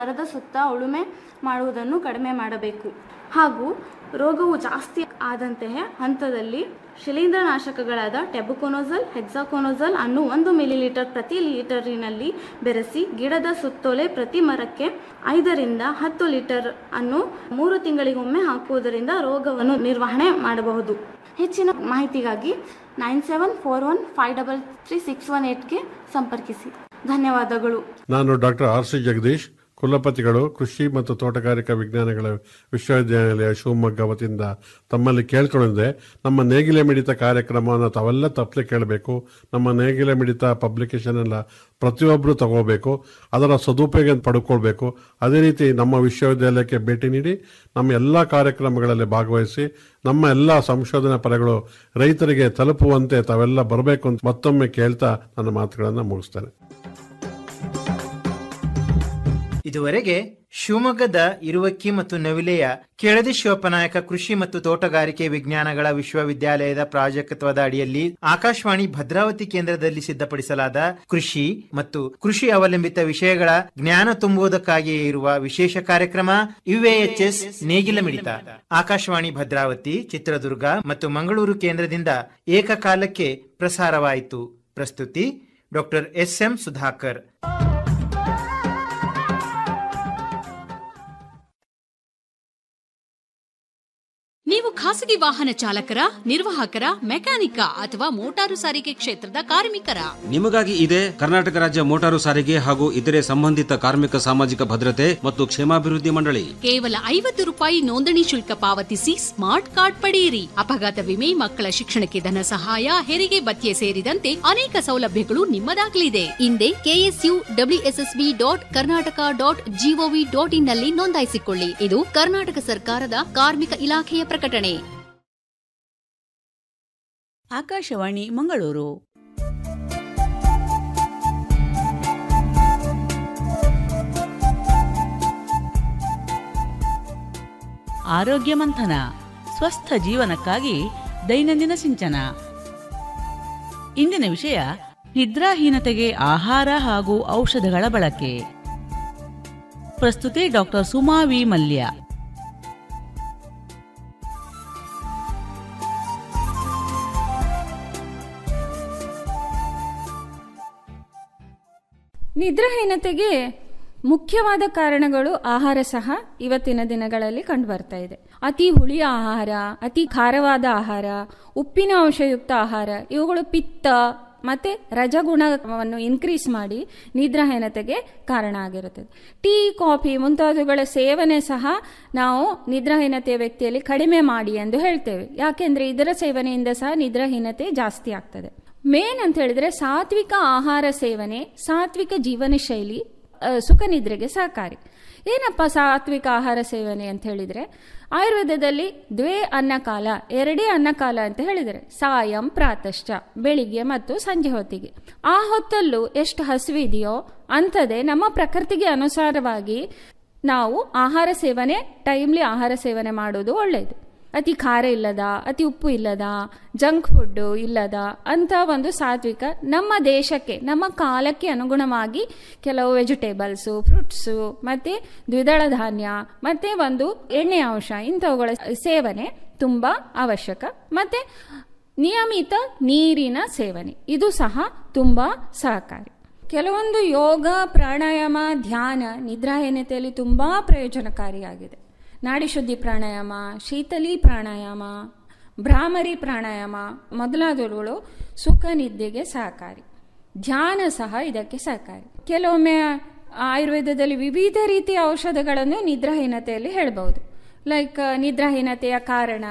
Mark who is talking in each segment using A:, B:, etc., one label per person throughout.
A: ನರದ ಸುತ್ತ ಉಳುಮೆ ಮಾಡುವುದನ್ನು ಕಡಿಮೆ ಮಾಡಬೇಕು ಹಾಗೂ ರೋಗವು ಜಾಸ್ತಿ ಆದಂತಹ ಹಂತದಲ್ಲಿ ಶಿಲೀಂಧ್ರನಾಶಕಗಳಾದ ಟೆಬುಕೊನೋಸಲ್ ಹೆಕ್ಸಾಕೊನೋಸಲ್ ಅನ್ನು ಒಂದು ಮಿಲಿಲೀಟರ್ ಪ್ರತಿ ಲೀಟರಿನಲ್ಲಿ ಬೆರೆಸಿ ಗಿಡದ ಸುತ್ತೋಲೆ ಪ್ರತಿ ಮರಕ್ಕೆ ಐದರಿಂದ ಹತ್ತು ಲೀಟರ್ ಅನ್ನು ಮೂರು ತಿಂಗಳಿಗೊಮ್ಮೆ ಹಾಕುವುದರಿಂದ ರೋಗವನ್ನು ನಿರ್ವಹಣೆ ಮಾಡಬಹುದು ಹೆಚ್ಚಿನ ಮಾಹಿತಿಗಾಗಿ nine seven four one five double three six one ಏಟ್ಗೆ ಸಂಪರ್ಕಿಸಿ ಧನ್ಯವಾದಗಳು
B: ನಾನು ಡಾಕ್ಟರ್ ಆರ್ ಸಿ ಜಗದೀಶ್ ಕುಲಪತಿಗಳು ಕೃಷಿ ಮತ್ತು ತೋಟಗಾರಿಕಾ ವಿಜ್ಞಾನಗಳ ವಿಶ್ವವಿದ್ಯಾನಿಲಯ ಶಿವಮೊಗ್ಗ ವತಿಯಿಂದ ತಮ್ಮಲ್ಲಿ ಕೇಳ್ಕೊಂಡಿದ್ದೆ ನಮ್ಮ ನೇಗಿಲೆ ಮಿಡಿತ ಕಾರ್ಯಕ್ರಮವನ್ನು ತಾವೆಲ್ಲ ತಪ್ಪಲೆ ಕೇಳಬೇಕು ನಮ್ಮ ನೇಗಿಲೆ ಮಿಡಿತ ಪಬ್ಲಿಕೇಶನ್ ಎಲ್ಲ ಪ್ರತಿಯೊಬ್ಬರು ತಗೋಬೇಕು ಅದರ ಸದುಪಯೋಗ ಪಡ್ಕೊಳ್ಬೇಕು ಅದೇ ರೀತಿ ನಮ್ಮ ವಿಶ್ವವಿದ್ಯಾಲಯಕ್ಕೆ ಭೇಟಿ ನೀಡಿ ನಮ್ಮ ಎಲ್ಲ ಕಾರ್ಯಕ್ರಮಗಳಲ್ಲಿ ಭಾಗವಹಿಸಿ ನಮ್ಮ ಎಲ್ಲ ಸಂಶೋಧನಾ ಪರಗಳು ರೈತರಿಗೆ ತಲುಪುವಂತೆ ತಾವೆಲ್ಲ ಬರಬೇಕು ಅಂತ ಮತ್ತೊಮ್ಮೆ ಕೇಳ್ತಾ ನನ್ನ ಮಾತುಗಳನ್ನು ಮುಗಿಸ್ತೇನೆ
C: ಇದುವರೆಗೆ ಶಿವಮೊಗ್ಗದ ಇರುವಕ್ಕಿ ಮತ್ತು ನವಿಲೆಯ ಕೆಳದಿ ಶಿವಪ್ಪನಾಯಕ ಕೃಷಿ ಮತ್ತು ತೋಟಗಾರಿಕೆ ವಿಜ್ಞಾನಗಳ ವಿಶ್ವವಿದ್ಯಾಲಯದ ಪ್ರಾಜೆಕ್ಟ್ವದ ಅಡಿಯಲ್ಲಿ ಆಕಾಶವಾಣಿ ಭದ್ರಾವತಿ ಕೇಂದ್ರದಲ್ಲಿ ಸಿದ್ಧಪಡಿಸಲಾದ ಕೃಷಿ ಮತ್ತು ಕೃಷಿ ಅವಲಂಬಿತ ವಿಷಯಗಳ ಜ್ಞಾನ ತುಂಬುವುದಕ್ಕಾಗಿಯೇ ಇರುವ ವಿಶೇಷ ಕಾರ್ಯಕ್ರಮ ಯುಎಎಚ್ಎಸ್ ನೇಗಿಲ ಮಿಡಿತ ಆಕಾಶವಾಣಿ ಭದ್ರಾವತಿ ಚಿತ್ರದುರ್ಗ ಮತ್ತು ಮಂಗಳೂರು ಕೇಂದ್ರದಿಂದ ಏಕಕಾಲಕ್ಕೆ ಪ್ರಸಾರವಾಯಿತು ಪ್ರಸ್ತುತಿ ಡಾಕ್ಟರ್ ಎಸ್ ಎಂ ಸುಧಾಕರ್
D: ನೀವು ಖಾಸಗಿ ವಾಹನ ಚಾಲಕರ ನಿರ್ವಾಹಕರ ಮೆಕ್ಯಾನಿಕ ಅಥವಾ ಮೋಟಾರು ಸಾರಿಗೆ ಕ್ಷೇತ್ರದ ಕಾರ್ಮಿಕರ
E: ನಿಮಗಾಗಿ ಇದೆ ಕರ್ನಾಟಕ ರಾಜ್ಯ ಮೋಟಾರು ಸಾರಿಗೆ ಹಾಗೂ ಇತರೆ ಸಂಬಂಧಿತ ಕಾರ್ಮಿಕ ಸಾಮಾಜಿಕ ಭದ್ರತೆ ಮತ್ತು ಕ್ಷೇಮಾಭಿವೃದ್ಧಿ ಮಂಡಳಿ
D: ಕೇವಲ ಐವತ್ತು ರೂಪಾಯಿ ನೋಂದಣಿ ಶುಲ್ಕ ಪಾವತಿಸಿ ಸ್ಮಾರ್ಟ್ ಕಾರ್ಡ್ ಪಡೆಯಿರಿ ಅಪಘಾತ ವಿಮೆ ಮಕ್ಕಳ ಶಿಕ್ಷಣಕ್ಕೆ ಧನ ಸಹಾಯ ಹೆರಿಗೆ ಭತ್ಯೆ ಸೇರಿದಂತೆ ಅನೇಕ ಸೌಲಭ್ಯಗಳು ನಿಮ್ಮದಾಗಲಿದೆ ಹಿಂದೆ KSU WSSB dot Karnataka dot GOV dot in ನಲ್ಲಿ ನೋಂದಾಯಿಸಿಕೊಳ್ಳಿ ಇದು ಕರ್ನಾಟಕ ಸರ್ಕಾರದ ಕಾರ್ಮಿಕ ಇಲಾಖೆಯ ಪ್ರಕಟಣೆ
F: ಆಕಾಶವಾಣಿ ಮಂಗಳೂರು ಆರೋಗ್ಯ ಮಂಥನ ಸ್ವಸ್ಥ ಜೀವನಕ್ಕಾಗಿ ದೈನಂದಿನ ಸಿಂಚನ ಇಂದಿನ ವಿಷಯ ನಿದ್ರಾಹೀನತೆಗೆ ಆಹಾರ ಹಾಗೂ ಔಷಧಗಳ ಬಳಕೆ ಪ್ರಸ್ತುತಿ ಡಾಕ್ಟರ್ ಸುಮಾ ವಿ ಮಲ್ಯ
G: ನಿದ್ರಾಹೀನತೆಗೆ ಮುಖ್ಯವಾದ ಕಾರಣಗಳು ಆಹಾರ ಸಹ ಇವತ್ತಿನ ದಿನಗಳಲ್ಲಿ ಕಂಡುಬರ್ತಾ ಇದೆ ಅತಿ ಹುಳಿಯ ಆಹಾರ ಅತಿ ಖಾರವಾದ ಆಹಾರ ಉಪ್ಪಿನ ಅಂಶಯುಕ್ತ ಆಹಾರ ಇವುಗಳು ಪಿತ್ತ ಮತ್ತೆ ರಜಗುಣವನ್ನು ಇನ್ಕ್ರೀಸ್ ಮಾಡಿ ನಿದ್ರಾಹೀನತೆಗೆ ಕಾರಣ ಆಗಿರುತ್ತದೆ ಟೀ ಕಾಫಿ ಮುಂತಾದವುಗಳ ಸೇವನೆ ಸಹ ನಾವು ನಿದ್ರಾಹೀನತೆಯ ವ್ಯಕ್ತಿಯಲ್ಲಿ ಕಡಿಮೆ ಮಾಡಿ ಎಂದು ಹೇಳ್ತೇವೆ ಯಾಕೆಂದ್ರೆ ಇದರ ಸೇವನೆಯಿಂದ ಸಹ ನಿದ್ರಾಹೀನತೆ ಜಾಸ್ತಿ ಆಗ್ತದೆ ಮೇನ್ ಅಂತ ಹೇಳಿದ್ರೆ ಸಾತ್ವಿಕ ಆಹಾರ ಸೇವನೆ ಸಾತ್ವಿಕ ಜೀವನ ಶೈಲಿ ಆ, ಸುಖ ನಿದ್ರೆಗೆ ಸಹಕಾರಿ ಏನಪ್ಪ ಸಾತ್ವಿಕ ಆಹಾರ ಸೇವನೆ ಅಂತ ಹೇಳಿದ್ರೆ ಆಯುರ್ವೇದದಲ್ಲಿ ದ್ವೇ ಅನ್ನಕಾಲ ಎರಡೇ ಅನ್ನಕಾಲ ಅಂತ ಹೇಳಿದರೆ ಸಾಯಂ ಪ್ರಾತಶ್ಚ ಬೆಳಿಗ್ಗೆ ಮತ್ತು ಸಂಜೆ ಹೊತ್ತಿಗೆ ಆ ಹೊತ್ತಲ್ಲೂ ಎಷ್ಟು ಹಸಿವಿದೆಯೋ ಅಂಥದ್ದೇ ನಮ್ಮ ಪ್ರಕೃತಿಗೆ ಅನುಸಾರವಾಗಿ ನಾವು ಆಹಾರ ಸೇವನೆ ಟೈಮ್ಲಿ ಆಹಾರ ಸೇವನೆ ಮಾಡೋದು ಒಳ್ಳೆಯದು ಅತಿ ಖಾರ ಇಲ್ಲದ ಅತಿ ಉಪ್ಪು ಇಲ್ಲದ ಜಂಕ್ ಫುಡ್ಡು ಇಲ್ಲದ ಅಂತ ಒಂದು ಸಾತ್ವಿಕ ನಮ್ಮ ದೇಶಕ್ಕೆ ನಮ್ಮ ಕಾಲಕ್ಕೆ ಅನುಗುಣವಾಗಿ ಕೆಲವು ವೆಜಿಟೇಬಲ್ಸು ಫ್ರೂಟ್ಸು ಮತ್ತು ದ್ವಿದಳ ಧಾನ್ಯ ಮತ್ತು ಒಂದು ಎಣ್ಣೆ ಅಂಶ ಇಂಥವುಗಳ ಸೇವನೆ ತುಂಬ ಅವಶ್ಯಕ ಮತ್ತು ನಿಯಮಿತ ನೀರಿನ ಸೇವನೆ ಇದು ಸಹ ತುಂಬ ಸಹಕಾರಿ ಕೆಲವೊಂದು ಯೋಗ ಪ್ರಾಣಾಯಾಮ ಧ್ಯಾನ ನಿದ್ರಾಹೀನತೆಯಲ್ಲಿ ತುಂಬ ಪ್ರಯೋಜನಕಾರಿಯಾಗಿದೆ ನಾಡಿ ಶುದ್ಧಿ ಪ್ರಾಣಾಯಾಮ ಶೀತಲಿ ಪ್ರಾಣಾಯಾಮ ಭ್ರಾಮರಿ ಪ್ರಾಣಾಯಾಮ ಮೊದಲಾದವುಗಳು ಸುಖ ನಿದ್ದೆಗೆ ಸಹಕಾರಿ ಧ್ಯಾನ ಸಹ ಇದಕ್ಕೆ ಸಹಕಾರಿ ಕೆಲವೊಮ್ಮೆ ಆಯುರ್ವೇದದಲ್ಲಿ ವಿವಿಧ ರೀತಿಯ ಔಷಧಗಳನ್ನು ನಿದ್ರಾಹೀನತೆಯಲ್ಲಿ ಹೇಳಬಹುದು ಲೈಕ್ ನಿದ್ರಾಹೀನತೆಯ ಕಾರಣ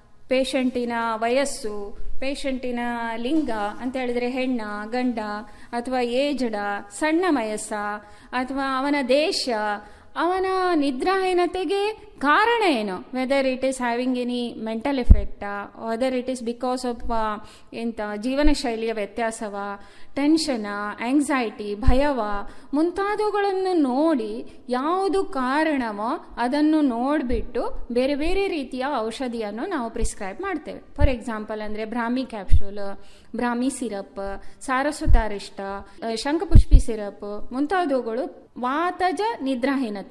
G: ಪೇಷಂಟಿನ ವಯಸ್ಸು ಪೇಷಂಟಿನ ಲಿಂಗ ಅಂತ ಹೇಳಿದ್ರೆ ಹೆಣ್ಣ ಗಂಡ ಅಥವಾ ಏಜಡ ಸಣ್ಣ ವಯಸ್ಸ ಅಥವಾ ಅವನ ದೇಶ ಅವನ ನಿದ್ರಾಹೀನತೆಗೆ ಕಾರಣ ಏನು whether it is having any mental ಎಫೆಕ್ಟಾ whether it is because of ಎಂತ ಜೀವನ ಶೈಲಿಯ ವ್ಯತ್ಯಾಸವ ಟೆನ್ಷನ ಆಂಗ್ಸೈಟಿ ಭಯವ ಮುಂತಾದವುಗಳನ್ನು ನೋಡಿ ಯಾವುದು ಕಾರಣವೋ ಅದನ್ನು ನೋಡಿಬಿಟ್ಟು ಬೇರೆ ಬೇರೆ ರೀತಿಯ ಔಷಧಿಯನ್ನು ನಾವು ಪ್ರಿಸ್ಕ್ರೈಬ್ ಮಾಡ್ತೇವೆ ಫಾರ್ ಎಕ್ಸಾಂಪಲ್ ಅಂದರೆ Brahmi capsule Brahmi syrup Saraswatarishta Shankhapushpi syrup ಮುಂತಾದವುಗಳು ವಾತಜ ನಿದ್ರಾಹೀನತೆ